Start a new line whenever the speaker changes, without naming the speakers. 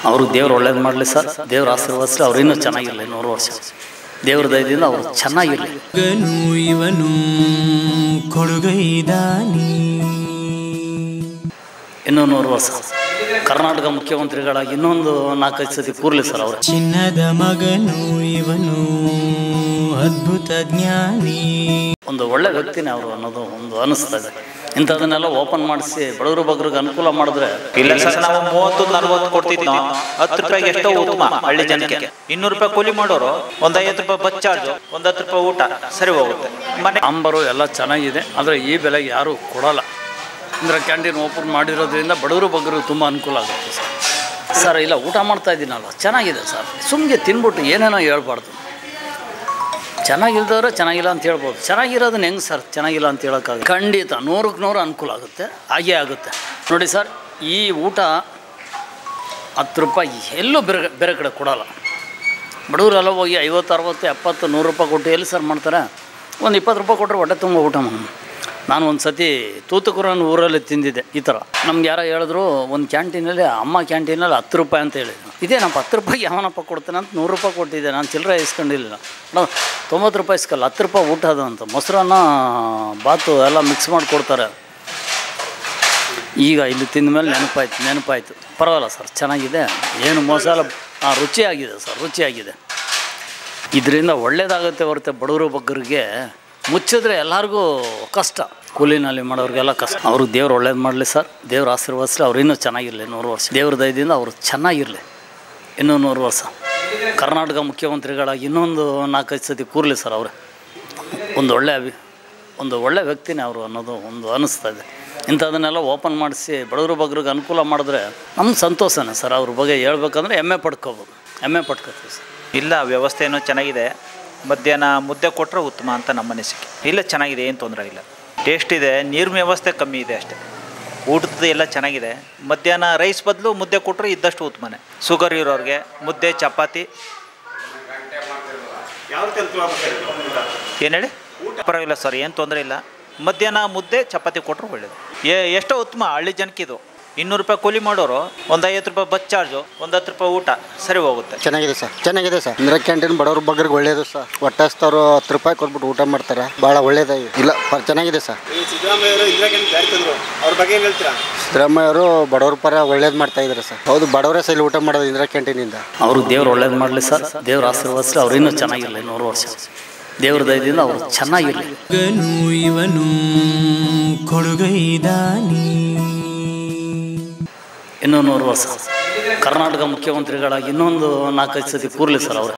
ಅವರು ದೇವ್ರು ಒಳ್ಳೇದು ಮಾಡಲಿ ಸರ್ ದೇವ್ರ ಆಶೀರ್ವದಿಸಲಿ ಅವ್ರು ಇನ್ನೂ ಚೆನ್ನಾಗಿರಲಿ ನೂರು ವರ್ಷ ದೇವ್ರ ದಯದಿಂದ ಅವರು ಚೆನ್ನಾಗಿರಲಿ
ಮಗನು ಇವನು ಕೊಡುಗೈದಾನಿ
ಇನ್ನೂ ನೂರು ವರ್ಷ ಕರ್ನಾಟಕ ಮುಖ್ಯಮಂತ್ರಿಗಳಾಗಿ ಇನ್ನೊಂದು ನಾಲ್ಕೈದು ಸತಿ ಕೂರ್ಲಿ ಸರ್ ಅವರು
ಚಿನ್ನದ ಮಗನು ಇವನು ಅದ್ಭುತ ಜ್ಞಾನಿ
ಒಂದು ಒಳ್ಳೆ ವ್ಯಕ್ತಿನೇ ಅವರು ಅನ್ನೋದು ಒಂದು ಅನಿಸ್ತಾ ಇದೆ ಇಂಥದನ್ನೆಲ್ಲ ಓಪನ್ ಮಾಡಿಸಿ ಬಡವರು ಬಗ್ರಿಗೆ ಅನುಕೂಲ ಮಾಡಿದ್ರೆ
ಇಲ್ಲ ಸರ್ ನಾವು ಮೂವತ್ತು ನಲ್ವತ್ತು ಕೊಡ್ತಿದ್ನೋ ಹತ್ತು ರೂಪಾಯಿಗೆ ಎಷ್ಟೋ ಉತ್ತಮ ಹಳ್ಳಿ ಜನಕ್ಕೆ ಇನ್ನೂರು ರೂಪಾಯಿ ಕೂಲಿ ಮಾಡೋರು ಒಂದ್ ಐವತ್ತು ರೂಪಾಯಿ ಬಸ್ ಚಾರ್ಜ್ ಒಂದ್ ಹತ್ತು ರೂಪಾಯಿ ಊಟ ಸರಿ ಹೋಗುತ್ತೆ ಮನೆ
ಅಂಬರು ಎಲ್ಲ ಚೆನ್ನಾಗಿದೆ ಆದರೆ ಈ ಬೆಲೆಗೆ ಯಾರೂ ಕೊಡಲ್ಲ ಅಂದರೆ ಕ್ಯಾಂಟೀನ್ ಓಪನ್ ಮಾಡಿರೋದ್ರಿಂದ ಬಡವರು ಬಗ್ಗರು ತುಂಬ ಅನುಕೂಲ ಆಗುತ್ತೆ ಸರ್ ಸರ್ ಇಲ್ಲ ಊಟ ಮಾಡ್ತಾ ಇದ್ದೀನಲ್ಲ ಚೆನ್ನಾಗಿದೆ ಸರ್ ಸುಮ್ಮನೆ ತಿನ್ಬಿಟ್ಟು ಏನೇನೋ ಹೇಳ್ಬಾರ್ದು ಚೆನ್ನಾಗಿಲ್ದವ್ರೆ ಚೆನ್ನಾಗಿಲ್ಲ ಅಂತ ಹೇಳ್ಬೋದು ಚೆನ್ನಾಗಿರೋದನ್ನ ಹೆಂಗೆ ಸರ್ ಚೆನ್ನಾಗಿಲ್ಲ ಅಂತ ಹೇಳೋಕ್ಕಾಗ ಖಂಡಿತ ನೂರಕ್ಕೆ ನೂರು ಅನುಕೂಲ ಆಗುತ್ತೆ ಹಾಗೇ ಆಗುತ್ತೆ ನೋಡಿ ಸರ್ ಈ ಊಟ ಹತ್ತು ರೂಪಾಯಿ ಎಲ್ಲೂ ಬೇರೆ ಬೇರೆ ಕಡೆ ಕೊಡಲ್ಲ ಬಡವರೆಲ್ಲ ಹೋಗಿ ಐವತ್ತು ಅರವತ್ತು ಎಪ್ಪತ್ತು ನೂರು ರೂಪಾಯಿ ಕೊಟ್ಟು ಎಲ್ಲಿ ಸರ್ ಮಾಡ್ತಾರೆ ಒಂದು ಇಪ್ಪತ್ತು ರೂಪಾಯಿ ಕೊಟ್ಟರೆ ಹೊಟ್ಟೆ ತುಂಬ ಊಟ ಮಾಡಿ ನಾನು ಒಂದು ಸತಿ ತೂತುಕುರನ ಊರಲ್ಲಿ ತಿಂದಿದ್ದೆ ಈ ಥರ ನಮ್ಗೆ ಯಾರೋ ಹೇಳಿದ್ರು ಒಂದು ಕ್ಯಾಂಟೀನಲ್ಲಿ ಅಮ್ಮ ಕ್ಯಾಂಟೀನಲ್ಲಿ ಹತ್ತು ರೂಪಾಯಿ ಅಂತ ಹೇಳಿದ್ರು ಇದೇನಪ್ಪ ಹತ್ತು ರೂಪಾಯಿಗೆ ಯಾವನಪ್ಪ ಕೊಡ್ತಾನೆ ಅಂತ ನೂರು ರೂಪಾಯಿ ಕೊಟ್ಟಿದ್ದೆ ನಾನು ಚಿಲ್ಲರೆ ಇಸ್ಕೊಂಡಿಲ್ಲ ನಾವು ತೊಂಬತ್ತು ರೂಪಾಯಿ ಇಸ್ಕಲ್ಲ ಹತ್ತು ರೂಪಾಯಿ ಊಟ ಅದು ಅಂತ ಮೊಸರನ್ನ ಬಾತು ಎಲ್ಲ ಮಿಕ್ಸ್ ಮಾಡಿ ಕೊಡ್ತಾರೆ ಈಗ ಇಲ್ಲಿ ತಿಂದ ಮೇಲೆ ನೆನಪಾಯ್ತು ನೆನಪಾಯ್ತು ಪರವಾಗಿಲ್ಲ ಸರ್ ಚೆನ್ನಾಗಿದೆ ಏನು ಮಸಾಲ ಹಾಂ ರುಚಿಯಾಗಿದೆ ಸರ್ ರುಚಿಯಾಗಿದೆ ಇದರಿಂದ ಒಳ್ಳೇದಾಗುತ್ತೆ ಹೊರತು ಬಡವರು ಬಗ್ಗರಿಗೆ ಮುಚ್ಚಿದ್ರೆ ಎಲ್ಲರಿಗೂ ಕಷ್ಟ ಕೂಲಿನಲ್ಲಿ ಮಾಡೋರಿಗೆಲ್ಲ ಕಷ್ಟ ಅವರು ದೇವ್ರು ಒಳ್ಳೇದು ಮಾಡಲಿ ಸರ್ ದೇವ್ರ ಆಶೀರ್ವದಿಸಲಿ ಅವ್ರು ಇನ್ನೂ ಚೆನ್ನಾಗಿರಲಿ ನೂರು ವರ್ಷ ದೇವ್ರ ದಯದಿಂದ ಅವರು ಚೆನ್ನಾಗಿರಲಿ ಇನ್ನೂ ನೂರು ವರ್ಷ ಕರ್ನಾಟಕ ಮುಖ್ಯಮಂತ್ರಿಗಳಾಗಿ ಇನ್ನೊಂದು ನಾಲ್ಕೈದು ಸತಿ ಕೂರ್ಲಿ ಸರ್ ಅವರೇ ಒಂದು ಒಳ್ಳೆ ಅಭಿ ಒಂದು ಒಳ್ಳೆ ವ್ಯಕ್ತಿನೇ ಅವರು ಅನ್ನೋದು ಒಂದು ಅನಿಸ್ತಾ ಇದೆ ಇಂಥದನ್ನೆಲ್ಲ ಓಪನ್ ಮಾಡಿಸಿ ಬಡವರು ಬಗ್ಗರಿಗೆ ಅನುಕೂಲ ಮಾಡಿದ್ರೆ ನಮ್ಗೆ ಸಂತೋಷನೇ ಸರ್ ಅವ್ರ ಬಗ್ಗೆ ಹೇಳ್ಬೇಕಂದ್ರೆ ಹೆಮ್ಮೆ ಪಡ್ಕೋಬೋದು ಹೆಮ್ಮೆ ಪಡ್ಕೋತೀವಿ ಸರ್
ಇಲ್ಲ ವ್ಯವಸ್ಥೆ ಏನೋ ಚೆನ್ನಾಗಿದೆ ಮಧ್ಯಾಹ್ನ ಮುದ್ದೆ ಕೊಟ್ಟರೆ ಉತ್ತಮ ಅಂತ ನಮ್ಮ ಅನಿಸಿಕೆ ಇಲ್ಲ ಚೆನ್ನಾಗಿದೆ ಏನು ತೊಂದರೆ ಇಲ್ಲ ಟೇಸ್ಟ್ ಇದೆ ನೀರಿನ ವ್ಯವಸ್ಥೆ ಕಮ್ಮಿ ಇದೆ ಅಷ್ಟೇ ಊಟದ ಎಲ್ಲ ಚೆನ್ನಾಗಿದೆ ಮಧ್ಯಾಹ್ನ ರೈಸ್ ಬದಲು ಮುದ್ದೆ ಕೊಟ್ಟರೆ ಇದ್ದಷ್ಟು ಉತ್ತಮನೇ ಶುಗರ್ ಇರೋರಿಗೆ ಮುದ್ದೆ ಚಪಾತಿ ಏನು ಹೇಳಿ ಪರವಾಗಿಲ್ಲ ಸರ್ ಏನು ತೊಂದರೆ ಇಲ್ಲ ಮಧ್ಯಾಹ್ನ ಮುದ್ದೆ ಚಪಾತಿ ಕೊಟ್ಟರು ಒಳ್ಳೇದು ಏ ಎಷ್ಟೋ ಉತ್ತಮ ಹಳ್ಳಿ ಜನಕ್ಕೆ ಇದು ಇನ್ನೂರು ರೂಪಾಯಿ ಕೂಲಿ ಮಾಡೋರು ಒಂದು ಐವತ್ತು ರೂಪಾಯಿ ಬಸ್ ಚಾರ್ಜು ಒಂದು ಹತ್ತು ರೂಪಾಯಿ ಊಟ ಸರಿ ಹೋಗುತ್ತೆ
ಚೆನ್ನಾಗಿದೆ ಸರ್ ಚೆನ್ನಾಗಿದೆ ಸರ್ ಇಂದಿರಾ ಕ್ಯಾಂಟೀನ್ ಬಡವ್ರ ಬಗ್ಗರಿಗೆ ಒಳ್ಳೇದು ಸರ್ ಹೊಟ್ಟೆಸ್ತವ್ರು ಹತ್ತು ರೂಪಾಯಿ ಕೊಟ್ಬಿಟ್ಟು ಊಟ ಮಾಡ್ತಾರೆ ಭಾಳ ಒಳ್ಳೇದಾಗಿ ಇಲ್ಲ ಪ- ಚೆನ್ನಾಗಿದೆ ಸರ್
ಈ ಸಿದ್ದರಾಮಯ್ಯವರು ಇಂದಿರಾ ಕ್ಯಾಂಟೀನ್ ಜಾರಿ ತಂದ್ರು ಅವ್ರ ಬಗ್ಗೆ ಏನು ಹೇಳ್ತೀರಾ
ಸಿದ್ದರಾಮಯ್ಯವರು ಬಡವ್ರ ಪರ ಒಳ್ಳೇದು ಮಾಡ್ತಾ ಇದ್ದಾರೆ ಸರ್ ಹೌದು ಬಡವರೇ ಸಹ ಇಲ್ಲಿ ಊಟ ಮಾಡೋದು ಇಂದಿರಾ ಕ್ಯಾಂಟೀನಿಂದ
ಅವರು ದೇವ್ರು ಒಳ್ಳೇದು ಮಾಡಲಿ ಸರ್ ದೇವ್ರ ಆಶೀರ್ವದಿಸಲಿ ಅವ್ರು ಇನ್ನೂ ಚೆನ್ನಾಗಿರಲಿ ನೂರು ವರ್ಷ ದೇವ್ರ ದಯದಿಂದ ಅವರು ಚೆನ್ನಾಗಿರಲಿ
ಮಗನು ಇವನು ಕೊಡುಗೈದಾನಿ
ಇನ್ನೂ ನೂರು ವರ್ಷ ಕರ್ನಾಟಕ ಮುಖ್ಯಮಂತ್ರಿಗಳಾಗಿ ಇನ್ನೊಂದು ನಾಲ್ಕೈದು ಸತಿ ಕೂರ್ಲಿ ಸರ್ ಅವರು